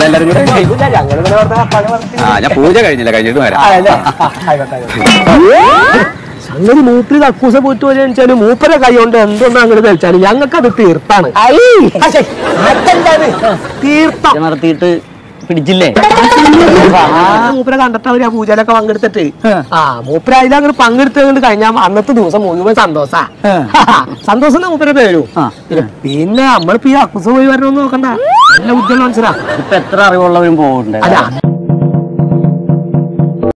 ഇവിടെ എല്ലാരും കൂടെ ഇല്ല, ഞങ്ങളിങ്ങനെ വെറുതെ വർത്താനം പറഞ്ഞിട്ട് ആ ഞാൻ പൂജ കഴിഞ്ഞില്ല കഴിഞ്ഞിട്ട് വരാം ആ, അല്ലേ? ആ, ആയിക്കോട്ടെ, ആയിക്കോട്ടെ. സംഗതി മൂപ്പര് കക്കൂസ പോയിട്ട് പോലെ വെച്ചാല് മൂപ്പരെ കൈ കൊണ്ട് എന്തൊന്നും അങ്ങനെ കഴിച്ചാല് ഞങ്ങൾക്ക് അത് തീർത്താണ് തീർത്ഥം നടത്തിയിട്ട് പിടിച്ചില്ലേ മൂപ്പരെ കണ്ടിട്ട് അവര് ആ പൂജയിലൊക്കെ പങ്കെടുത്തിട്ട് ആ മൂപ്പര അതിലങ്ങോട്ട് പങ്കെടുത്തത് കഴിഞ്ഞാൽ അന്നത്തെ ദിവസം മുഴുവൻ സന്തോഷാ സന്തോഷം എന്നാ മൂപ്പരെ പേരു പിന്നെ നമ്മളിപ്പോ ഈ അക്കുസ പോയി വരണമെന്ന് നോക്കണ്ട നല്ല ഉദ്യോഗം മനസ്സിലാ ഇപ്പൊ എത്ര അറിവുള്ളവരും പോകുന്നുണ്ട് അല്ല